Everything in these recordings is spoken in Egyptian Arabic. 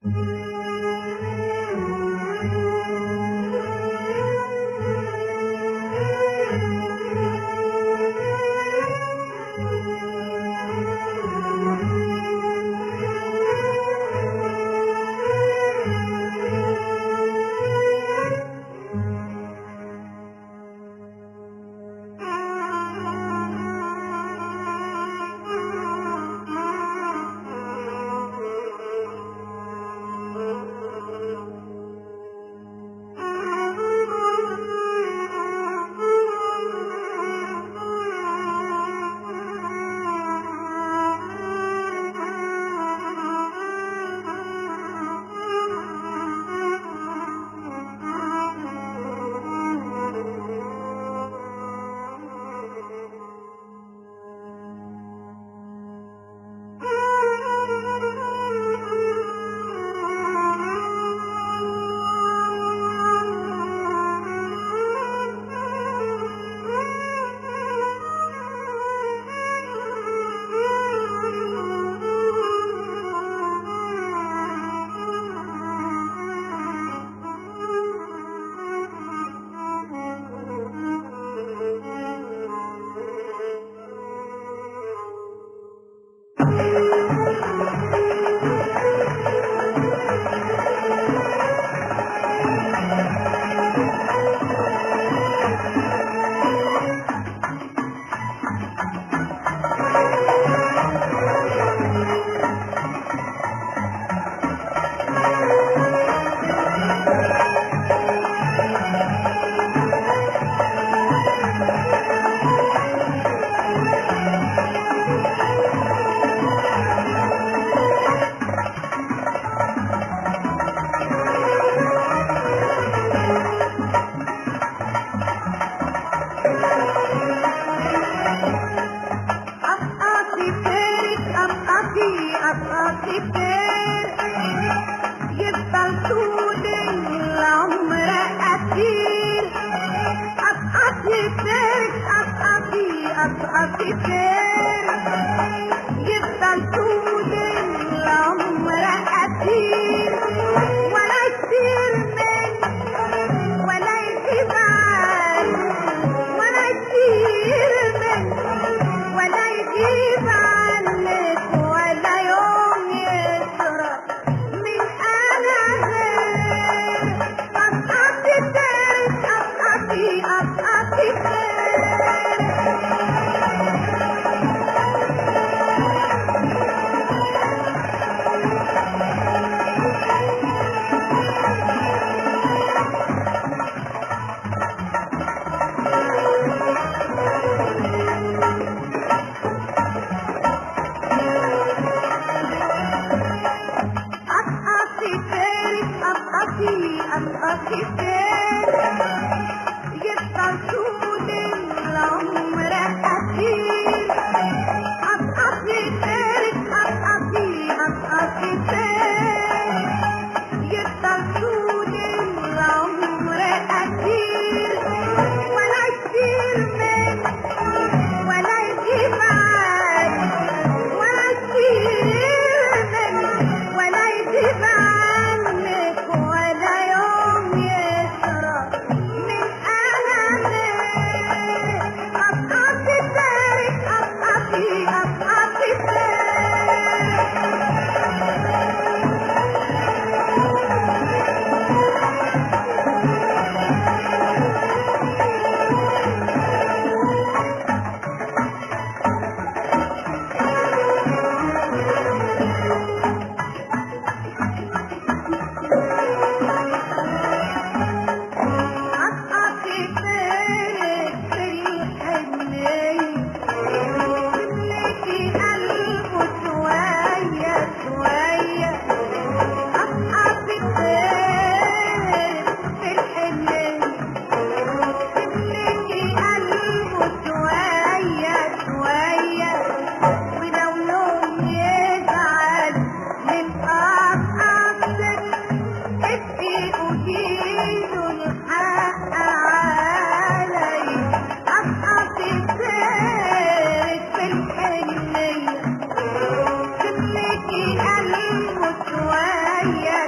شوية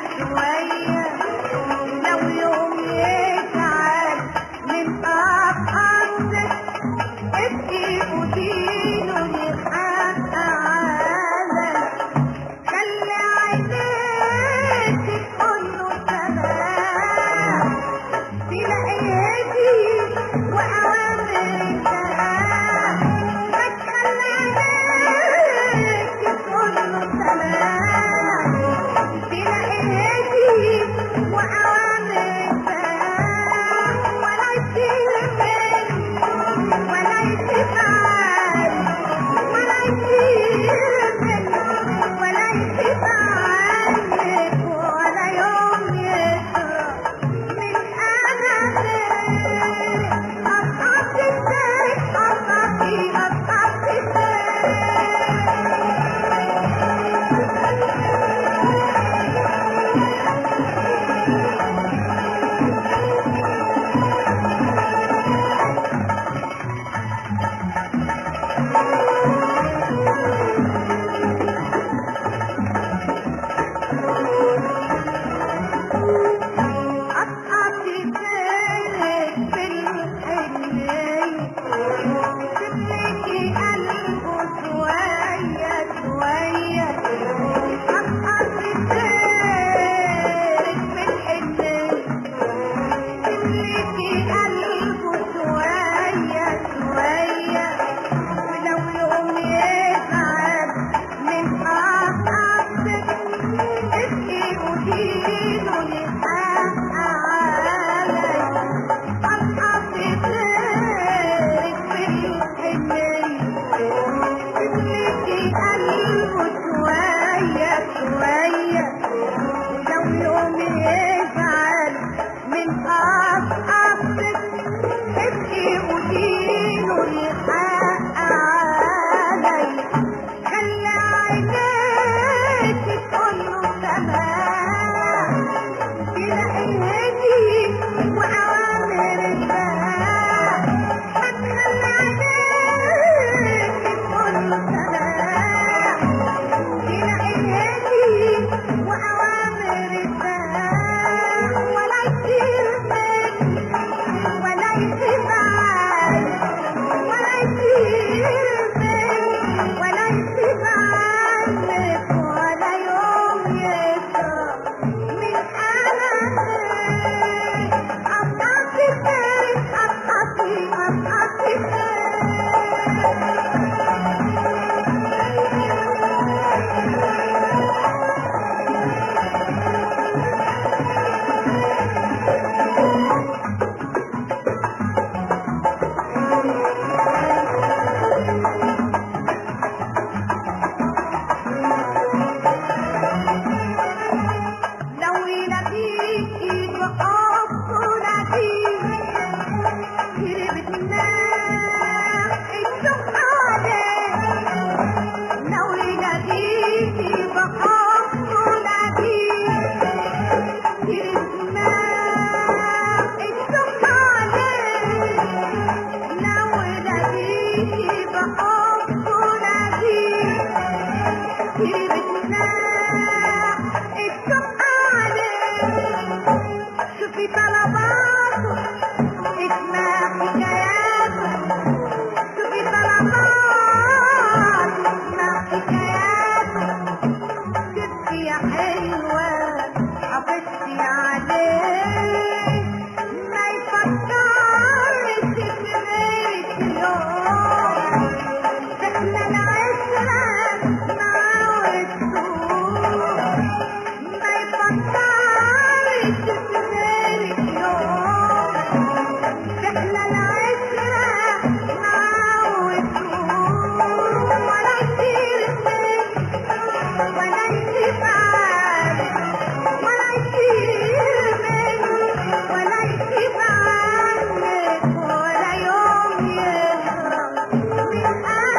حلوة حافظتي عليه ما يفكرش بغيرك يوم احنا العشرة مع السوق ما يفكرش بغيرك يوم احنا العشرة مع السوق ولا يصير ولا يشبعك ولا يصير منك ولا يشبعك ولا يوم يهرب من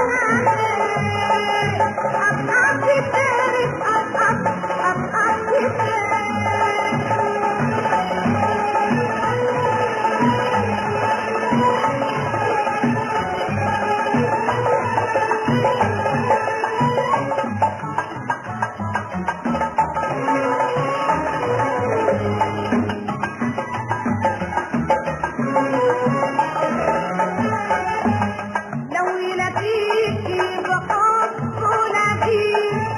أمامك أبقى في الدارك أبقى أبقى في الدارك لو يلاقيكي بحب لاقيك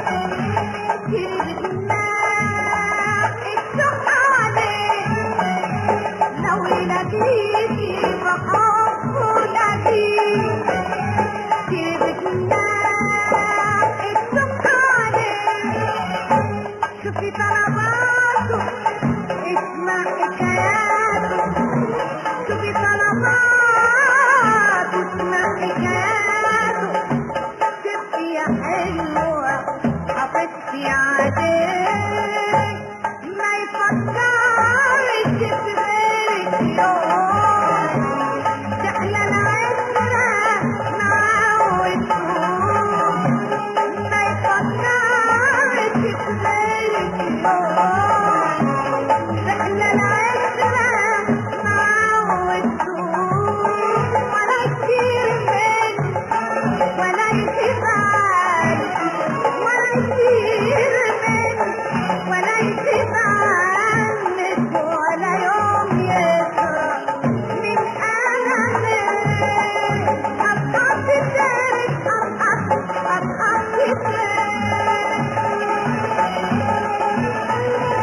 كلمة الشوق عليك لو يلاقيكي بحب لاقيك كلمة الشوق عليك شوفي طلباته اسمع حكاياته شوفي طلباته اسمع حكاياته تبقي يا حلوة حافظتي عليه ما يفكرش بغيرك يوم تحلى العشرة مع السوق ما يفكرش بغيرك يوم احنا العشرة مع السوق ولا كتير منك ولا يشبعك ولا يصير منك ولا يشبعك ولا يوم يسرق من ألمك أبقى في الدارك أبقى أبقى في الدارك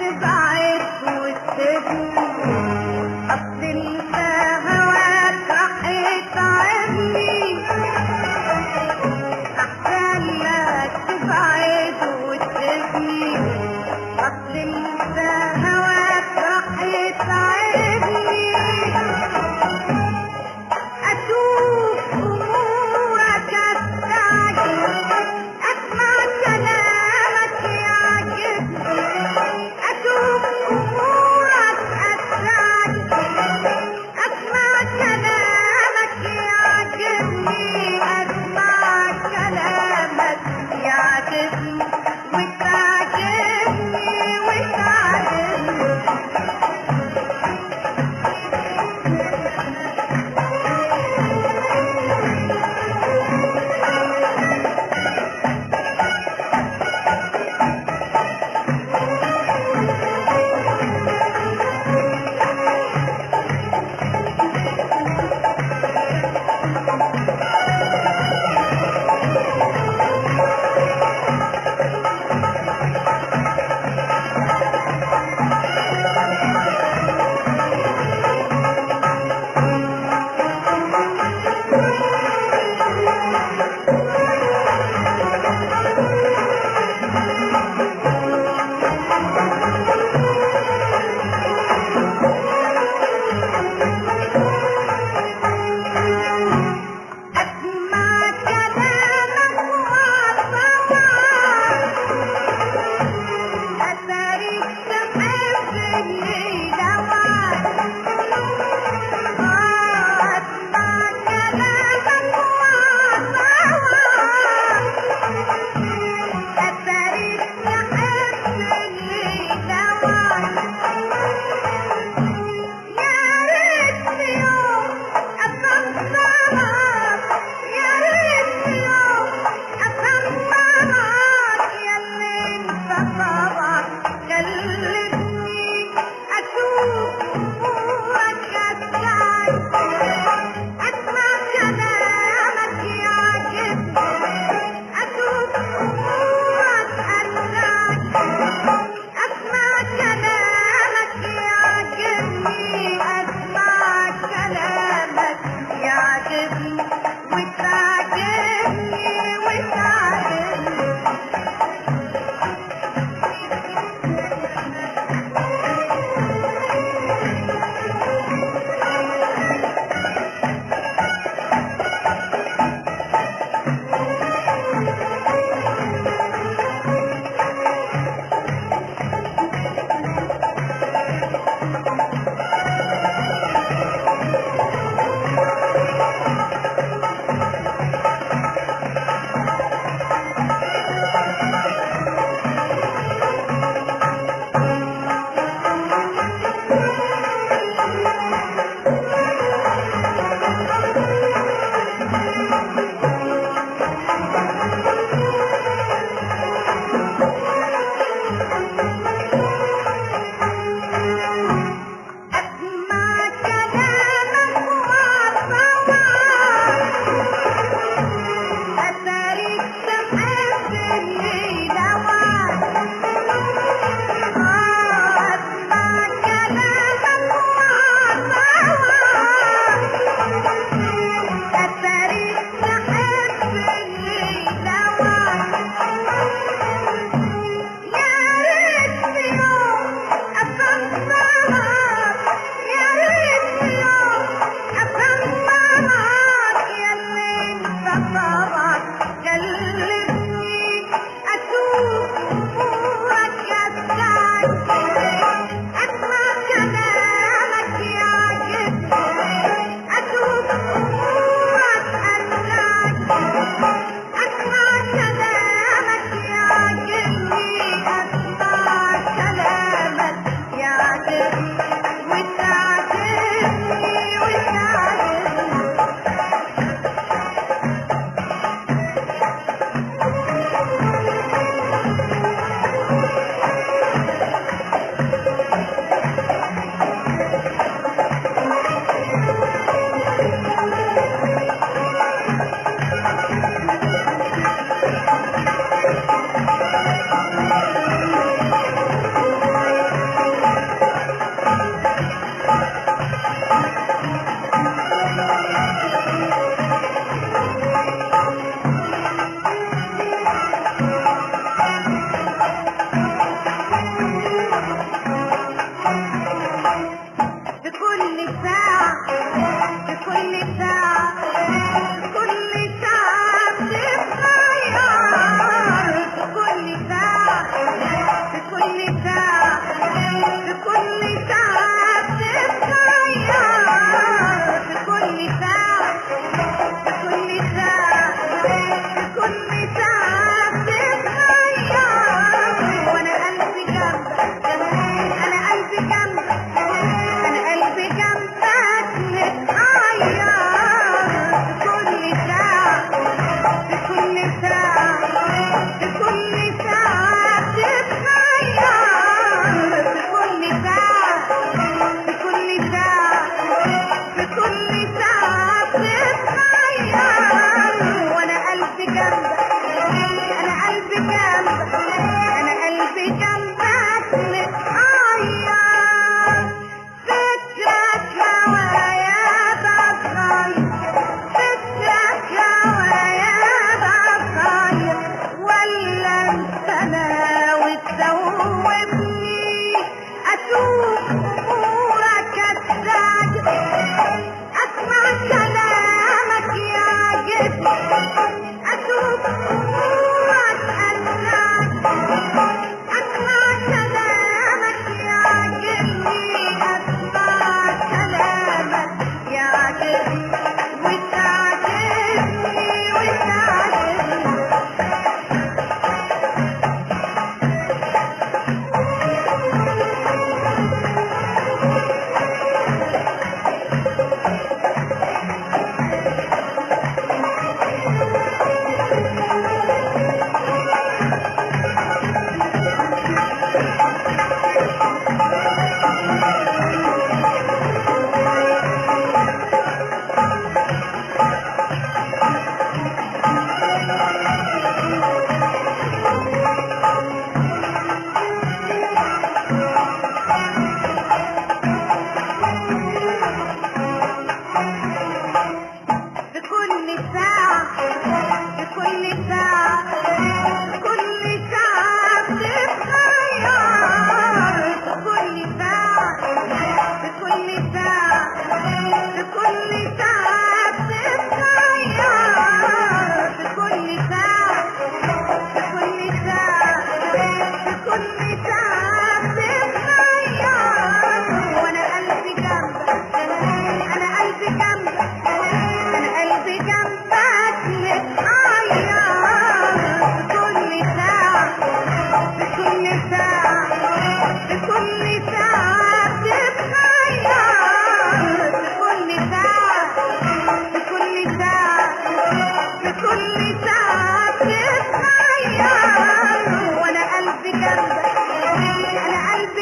تبعد وتسيبني اصل انت هواك راح يتعبني احسن لك تبعد وتسيبني اصل انت هواك راح يتعبني اشوف امورك استعجل اسمع كلامك يعجبني اشوف امورك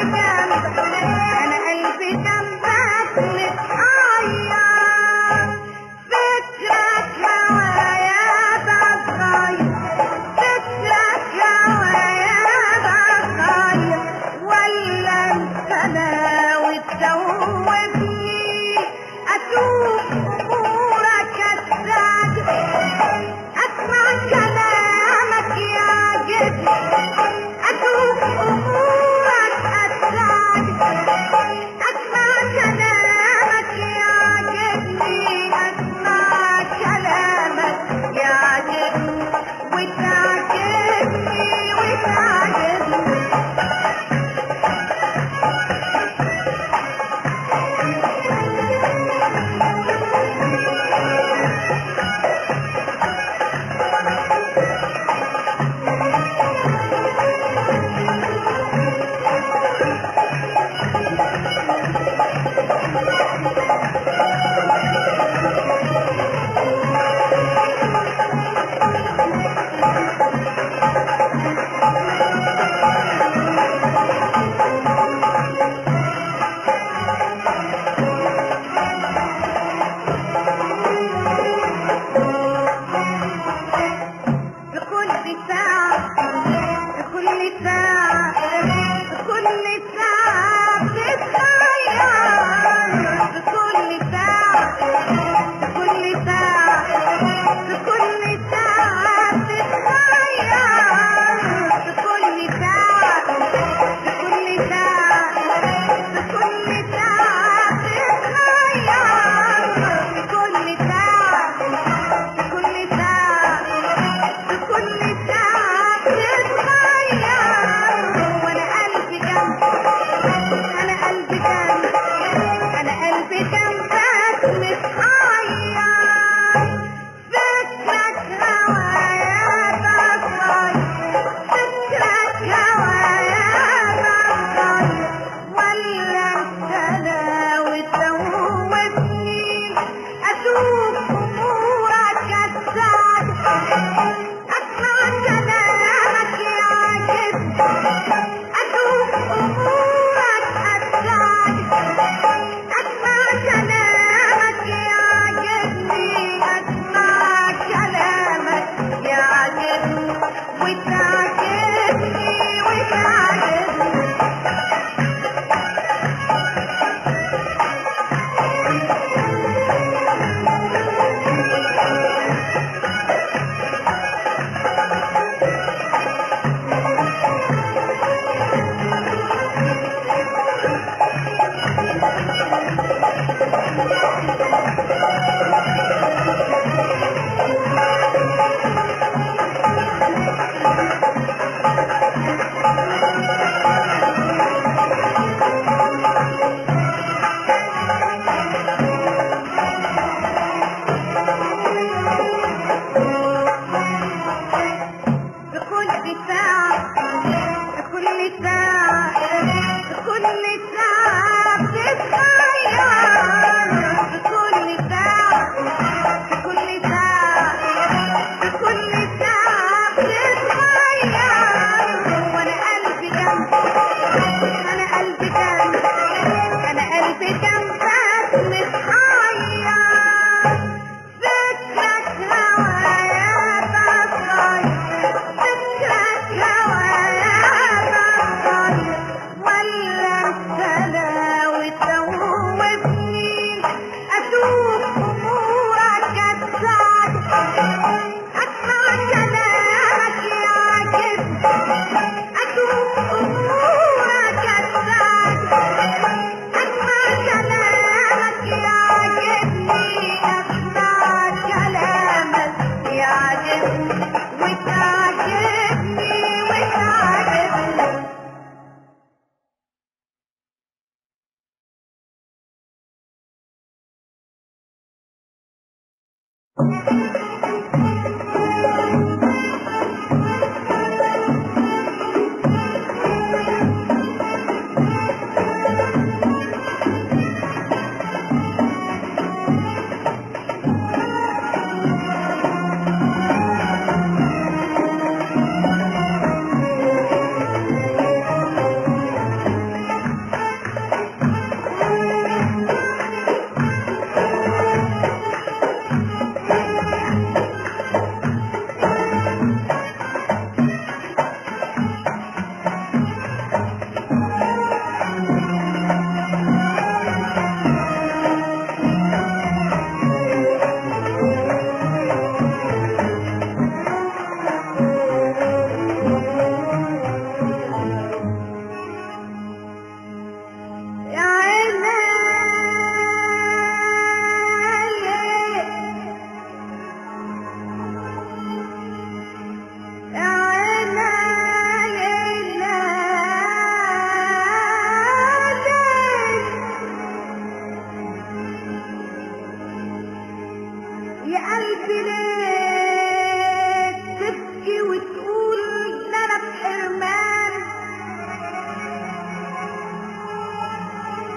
جنبك انا قلبي جنبك متحير فكرك هوايا بتغير فكرك هوايا بتغير ولا انت ناوي تزودني اشوف امورك الساجد اسمع كلامك يا جد اشوف امورك الساجد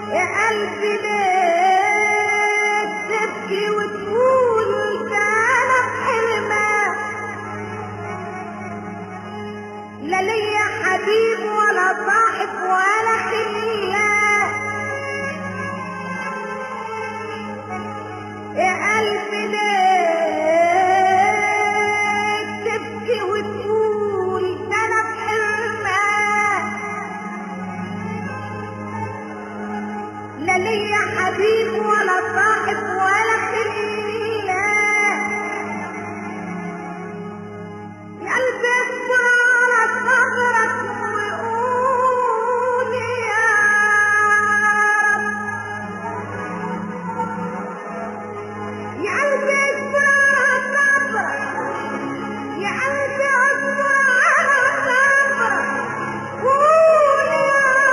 يا قلبي ليه تبكي وتقول ده انا بحلمك لا ليا حبيب ولا صاحب ولا خلاق يا قلبي ليه تبكي وتقول ده انا بحلمك لا ليا حبيب ولا صاحب ولا خلاق يا قلبي اصبر على صبرك وقول يا رب يا قلبي اصبر على صبرك يا قلبي اصبر على صبرك قول يا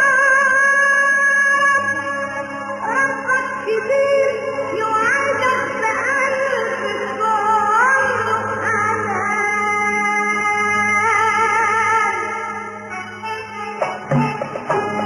رب ربك كبير يوعدك بألف الظلم أمان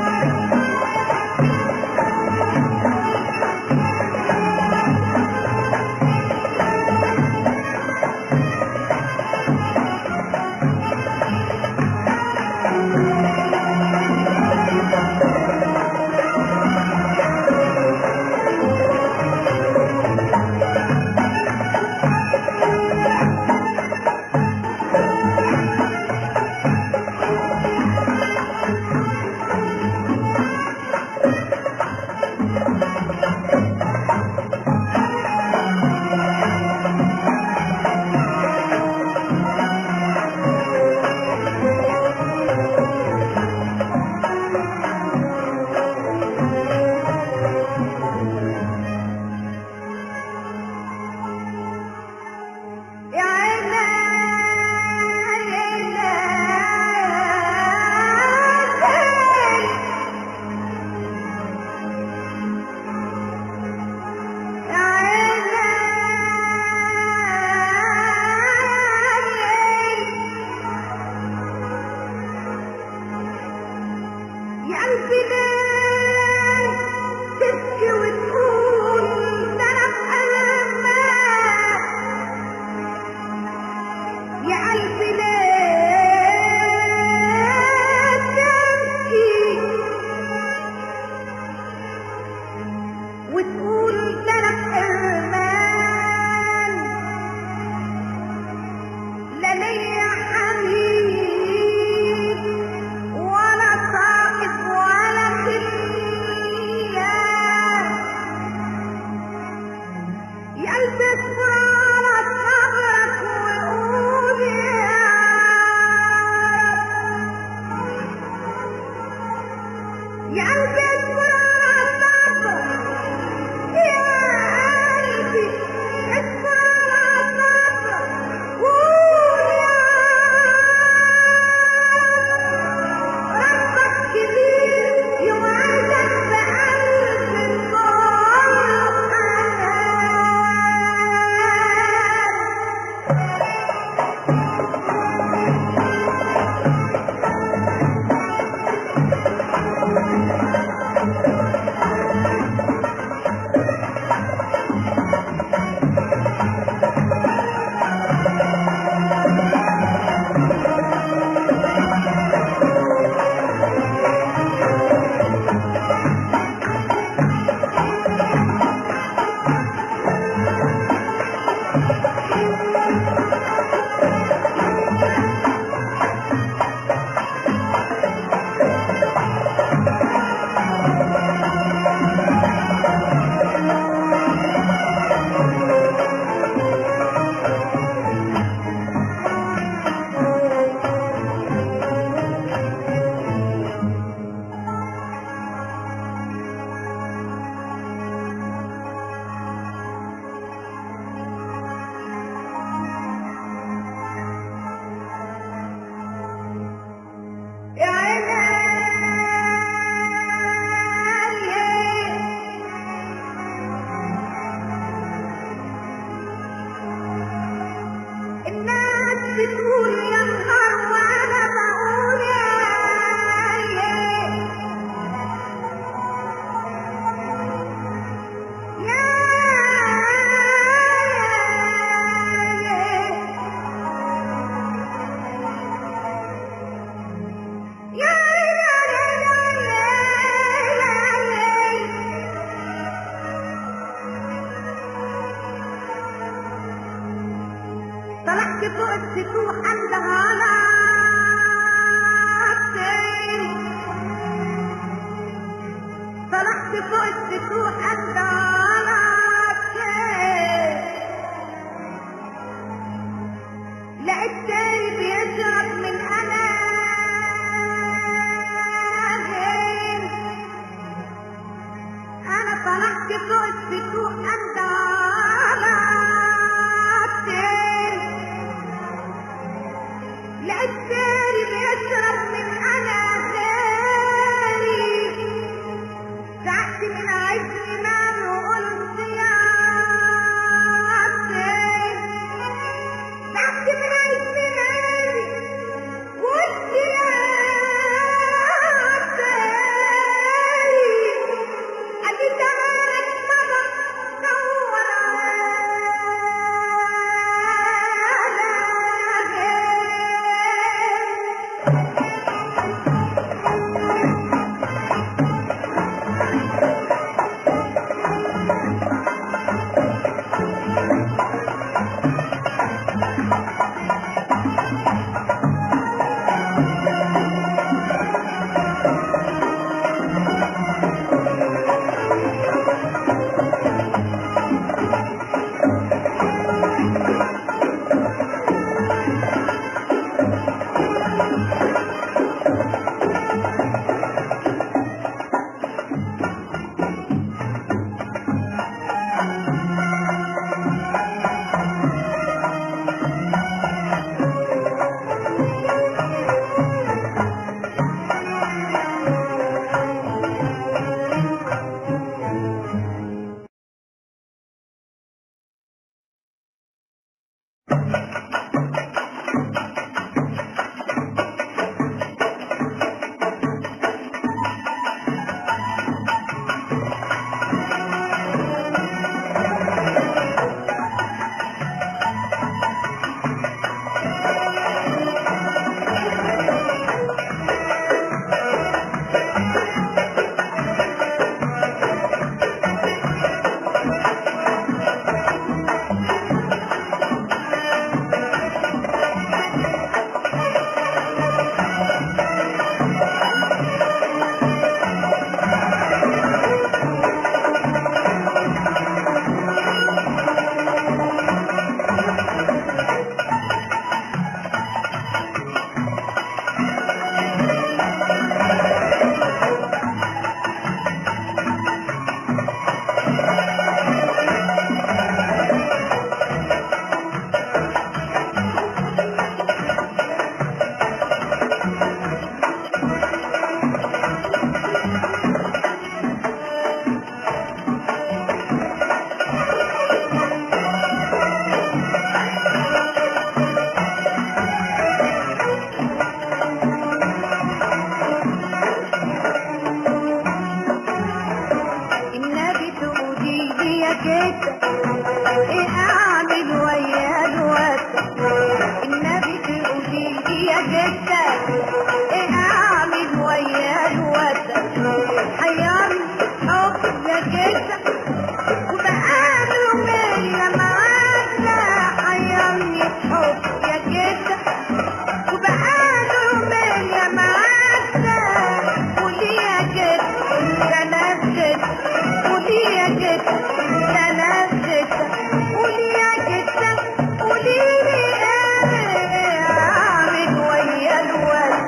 يا عيني يا عيني يا قلبي ليه تبكي وتقول ده انا بحلمك يا قلبي ليه تبكي وتقول ده انا بحرمان لا ليا حبيب ولا صاحب ولا خلاق يا قلبي اصبر على صبرك وقول يا رب يا قلبي اصبر على صبرك يا قلبي اصبر على صبرك قول يا رب ربك كبير يوعدك بألف الظلم أمان فوق السطوح أندرك لقيت تاني بيشرب من أنا أنا طلعت فوق السطوح أندرك لقيت تاني بيشرب من أنا غيري زعقت من عز إمام وقلت يا زعقت من عز إمامي وقلت يا قال لي تمامك بابا دور على غيري النبي تقولي لي يا جدة ايه اعمل ويا الواد النبي تقولي لي يا جدة ايه اعمل ويا الواد حيرني حب يا جدة وبقاله مية معاك حيرني حب يا جدة وبقاله مية معاك قولي يا جدة ده انا جدة قولي يا جدة ده انا جدة قولي يا جدة قولي لي ايه اعمل ويا الولد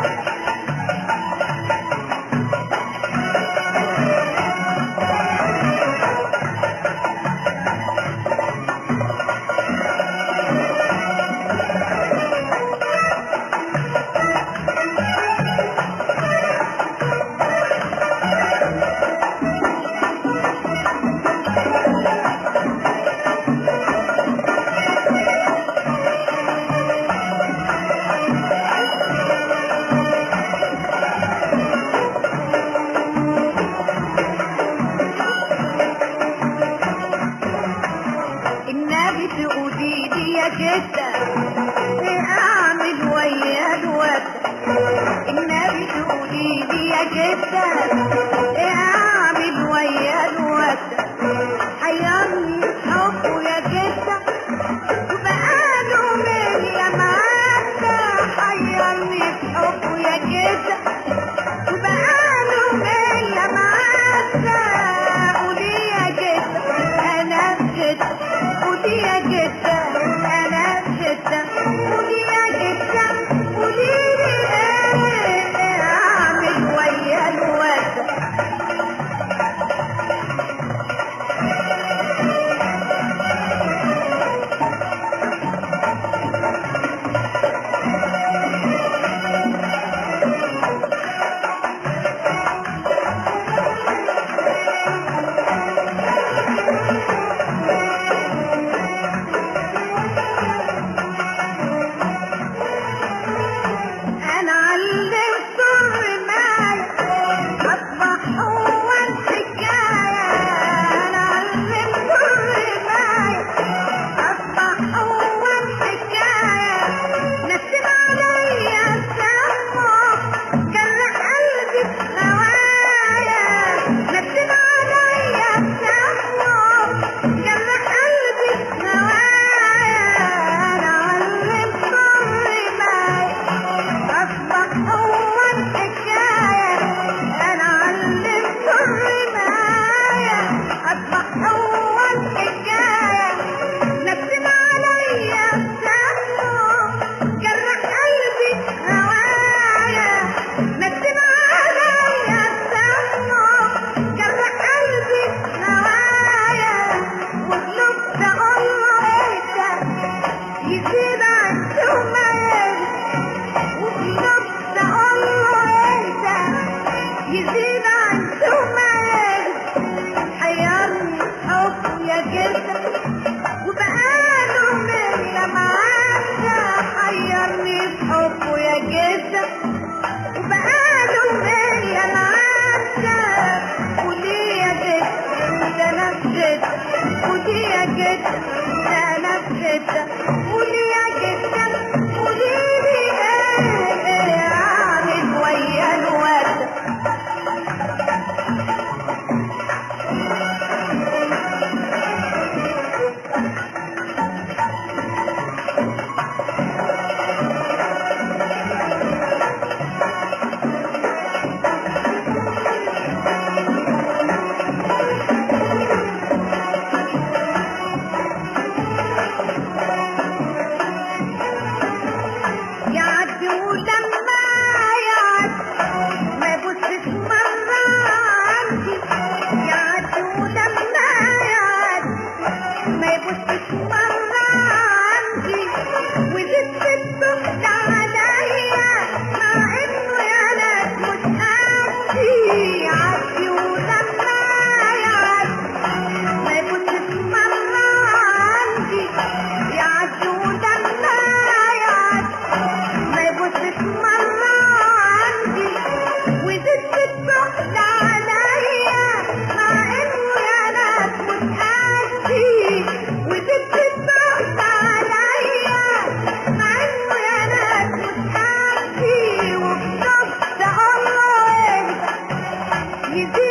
النبي تقولي لي يا جدة ايه اعمل ويا الواد النبي تقولي لي يا جدة ايه اعمل ويا الواد حيرني حبه يا جدة وبقاله مية معاك حيرني حبه يا جدة وبقاله مية معاك يزيد عن سمعي حيرني حب يا جدة وبقاله مية معانا حيرني بحبه يا جدة وبقاله مية معانا ودي يا جدة ده انا بجدة ودي يا جدة ده انا بجدة ودي يا جدة ودي لي ايه ايه اعمل ويا الوردة يعدي ولما يعدي ما يبصش مرة عندي يعدي ولما يعدي ما يبصش مرة عندي وزدت الضغط عليا مع انه يا ناس مش قدي يعدي ولما يعدي ما يبصش مرة عندي يعدي ولما يعدي ما يبصش مرة عندي وزدت الضغط عليا مع انه يا ناس مش قدي وزدت الضغط عليا مع انه يا ناس مش قدي وفضلت اقول له ايه يزيد